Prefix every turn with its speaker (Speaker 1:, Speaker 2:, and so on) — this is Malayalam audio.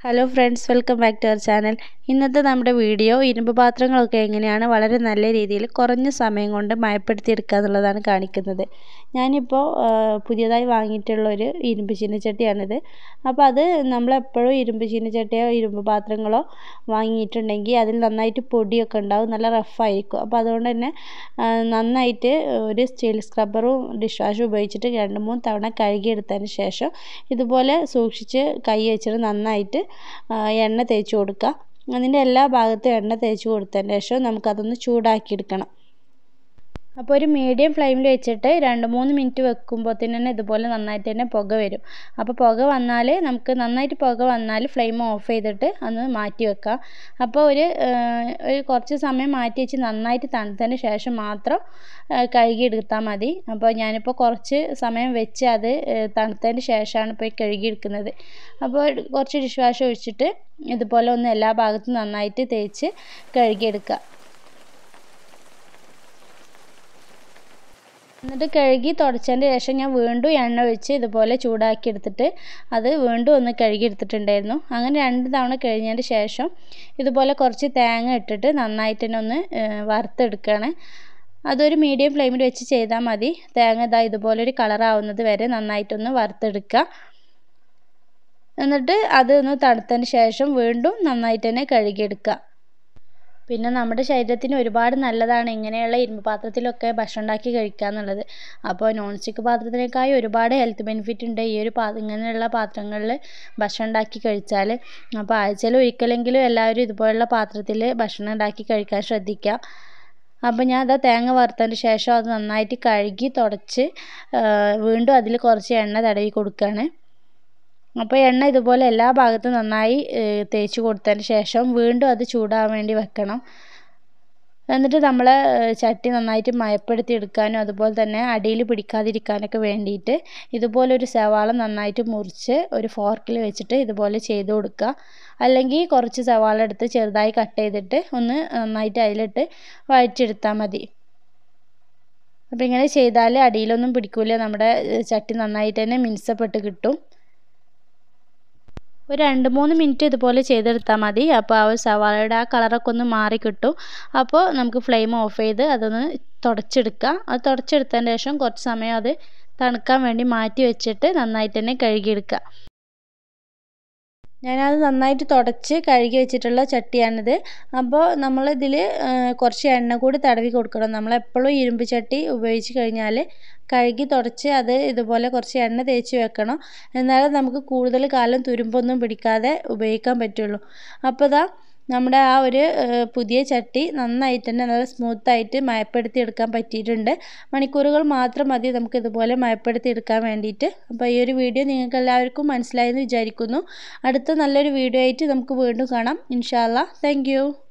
Speaker 1: hello friends welcome back to our channel ഇന്നത്തെ നമ്മുടെ വീഡിയോ ഇരുമ്പ് പാത്രങ്ങളൊക്കെ എങ്ങനെയാണ് വളരെ നല്ല രീതിയിൽ കുറഞ്ഞ സമയം കൊണ്ട് മയപ്പെടുത്തിയെടുക്കുക എന്നുള്ളതാണ് കാണിക്കുന്നത് ഞാനിപ്പോൾ പുതിയതായി വാങ്ങിയിട്ടുള്ള ഒരു ഇരുമ്പ് ചീനച്ചട്ടിയാണിത് അപ്പോൾ അത് നമ്മളെപ്പോഴും ഇരുമ്പ് ചീനച്ചട്ടിയോ ഇരുമ്പ് പാത്രങ്ങളോ വാങ്ങിയിട്ടുണ്ടെങ്കിൽ അതിൽ നന്നായിട്ട് പൊടിയൊക്കെ ഉണ്ടാവും നല്ല റഫായിരിക്കും അപ്പോൾ അതുകൊണ്ട് തന്നെ നന്നായിട്ട് ഒരു സ്റ്റീൽ സ്ക്രബ്ബറും ഡിഷ് വാഷും ഉപയോഗിച്ചിട്ട് രണ്ട് മൂന്ന് തവണ കഴുകിയെടുത്തതിന് ശേഷം ഇതുപോലെ സൂക്ഷിച്ച് കൈ വെച്ചിട്ട് നന്നായിട്ട് എണ്ണ തേച്ച് കൊടുക്കുക അതിൻ്റെ എല്ലാ ഭാഗത്തും എണ്ണ തേച്ച് കൊടുത്തതിന് ശേഷം നമുക്കതൊന്ന് ചൂടാക്കിയെടുക്കണം അപ്പോൾ ഒരു മീഡിയം ഫ്ലെയിമിൽ വെച്ചിട്ട് രണ്ട് മൂന്ന് മിനിറ്റ് വെക്കുമ്പോഴത്തേന് തന്നെ ഇതുപോലെ നന്നായിട്ട് തന്നെ പുക വരും അപ്പോൾ പുക വന്നാൽ നമുക്ക് നന്നായിട്ട് പുക വന്നാൽ ഫ്ലെയിം ഓഫ് ചെയ്തിട്ട് ഒന്ന് മാറ്റി വെക്കാം അപ്പോൾ ഒരു ഒരു കുറച്ച് സമയം മാറ്റി വെച്ച് നന്നായിട്ട് തണുത്തതിന് ശേഷം മാത്രം കഴുകിയെടുത്താൽ മതി അപ്പോൾ ഞാനിപ്പോൾ കുറച്ച് സമയം വെച്ച് അത് തണുത്തതിന് ശേഷമാണ് ഇപ്പോൾ കഴുകിയെടുക്കുന്നത് അപ്പോൾ കുറച്ച് ഡിഷ് വാഷ് ഒഴിച്ചിട്ട് ഇതുപോലെ ഒന്ന് എല്ലാ ഭാഗത്തും നന്നായിട്ട് തേച്ച് കഴുകിയെടുക്കുക എന്നിട്ട് കഴുകി തുടച്ചതിൻ്റെ ശേഷം ഞാൻ വീണ്ടും എണ്ണ ഒഴിച്ച് ഇതുപോലെ ചൂടാക്കി എടുത്തിട്ട് അത് വീണ്ടും ഒന്ന് കഴുകി എടുത്തിട്ടുണ്ടായിരുന്നു അങ്ങനെ രണ്ട് തവണ കഴിഞ്ഞതിന് ശേഷം ഇതുപോലെ കുറച്ച് തേങ്ങ ഇട്ടിട്ട് നന്നായിട്ട് തന്നെ ഒന്ന് വറുത്തെടുക്കുകയാണ് അതൊരു മീഡിയം ഫ്ലെയിമിൽ വെച്ച് ചെയ്താൽ മതി തേങ്ങ ഇതാ ഇതുപോലെ ഒരു കളറാവുന്നത് വരെ നന്നായിട്ടൊന്ന് വറുത്തെടുക്കുക എന്നിട്ട് അതൊന്ന് തണുത്തതിന് ശേഷം വീണ്ടും നന്നായിട്ട് തന്നെ കഴുകിയെടുക്കുക പിന്നെ നമ്മുടെ ശരീരത്തിന് ഒരുപാട് നല്ലതാണ് ഇങ്ങനെയുള്ള ഇരുമ്പ് പാത്രത്തിലൊക്കെ ഭക്ഷണം ഉണ്ടാക്കി കഴിക്കുക എന്നുള്ളത് അപ്പോൾ നോൺ സ്റ്റിക്ക് പാത്രത്തിനേക്കാളും ഒരുപാട് ഹെൽത്ത് ബെനിഫിറ്റ് ഉണ്ട് ഈ ഒരു പാ ഇങ്ങനെയുള്ള പാത്രങ്ങളിൽ ഭക്ഷണം ഉണ്ടാക്കി കഴിച്ചാൽ അപ്പോൾ ആഴ്ചയിൽ ഒരിക്കലെങ്കിലും എല്ലാവരും ഇതുപോലുള്ള പാത്രത്തിൽ ഭക്ഷണം ഉണ്ടാക്കി കഴിക്കാൻ ശ്രദ്ധിക്കുക അപ്പോൾ ഞാൻ അതാ തേങ്ങ വറുത്തതിന് ശേഷം അത് നന്നായിട്ട് കഴുകി തുടച്ച് വീണ്ടും അതിൽ കുറച്ച് എണ്ണ തടവി കൊടുക്കുകയാണ് അപ്പോൾ എണ്ണ ഇതുപോലെ എല്ലാ ഭാഗത്തും നന്നായി തേച്ച് കൊടുത്തതിന് ശേഷം വീണ്ടും അത് ചൂടാകാൻ വേണ്ടി വെക്കണം എന്നിട്ട് നമ്മൾ ചട്ടി നന്നായിട്ട് മയപ്പെടുത്തി എടുക്കാനും അതുപോലെ തന്നെ അടിയിൽ പിടിക്കാതിരിക്കാനൊക്കെ വേണ്ടിയിട്ട് ഇതുപോലെ ഒരു സവാള നന്നായിട്ട് മുറിച്ച് ഒരു ഫോർക്കിൽ വെച്ചിട്ട് ഇതുപോലെ ചെയ്ത് കൊടുക്കുക അല്ലെങ്കിൽ കുറച്ച് സവാള എടുത്ത് ചെറുതായി കട്ട് ചെയ്തിട്ട് ഒന്ന് നന്നായിട്ട് അതിലിട്ട് വഴറ്റിയെടുത്താൽ മതി അപ്പോൾ ഇങ്ങനെ ചെയ്താൽ അടിയിലൊന്നും പിടിക്കില്ല നമ്മുടെ ചട്ടി നന്നായിട്ട് തന്നെ മിനുസപ്പെട്ട് കിട്ടും ഒരു രണ്ട് മൂന്ന് മിനിറ്റ് ഇതുപോലെ ചെയ്തെടുത്താൽ മതി അപ്പോൾ ആ ഒരു സവാളയുടെ ആ കളറൊക്കെ ഒന്ന് മാറി കിട്ടും അപ്പോൾ നമുക്ക് ഫ്ലെയിം ഓഫ് ചെയ്ത് അതൊന്ന് തുടച്ചെടുക്കുക അത് തുടച്ചെടുത്തതിന് ശേഷം കുറച്ച് സമയം അത് തണുക്കാൻ വേണ്ടി മാറ്റി വെച്ചിട്ട് നന്നായിട്ട് തന്നെ കഴുകിയെടുക്കുക ഞാനത് നന്നായിട്ട് തുടച്ച് കഴുകി വെച്ചിട്ടുള്ള ചട്ടിയാണിത് അപ്പോൾ നമ്മളിതിൽ കുറച്ച് എണ്ണ കൂടി തടവി കൊടുക്കണം നമ്മളെപ്പോഴും ഇരുമ്പ് ചട്ടി ഉപയോഗിച്ച് കഴിഞ്ഞാൽ കഴുകി തുടച്ച് അത് ഇതുപോലെ കുറച്ച് എണ്ണ തേച്ച് വെക്കണം എന്നാലേ നമുക്ക് കൂടുതൽ കാലം തുരുമ്പൊന്നും പിടിക്കാതെ ഉപയോഗിക്കാൻ പറ്റുള്ളൂ അപ്പോൾ ഇതാ നമ്മുടെ ആ ഒരു പുതിയ ചട്ടി നന്നായിട്ട് തന്നെ നല്ല സ്മൂത്തായിട്ട് മയപ്പെടുത്തി എടുക്കാൻ പറ്റിയിട്ടുണ്ട് മണിക്കൂറുകൾ മാത്രം മതി നമുക്ക് ഇതുപോലെ മയപ്പെടുത്തി എടുക്കാൻ വേണ്ടിയിട്ട് അപ്പോൾ ഈ ഒരു വീഡിയോ നിങ്ങൾക്ക് എല്ലാവർക്കും മനസ്സിലായെന്ന് വിചാരിക്കുന്നു അടുത്ത നല്ലൊരു വീഡിയോ ആയിട്ട് നമുക്ക് വീണ്ടും കാണാം ഇൻഷാല്ല താങ്ക്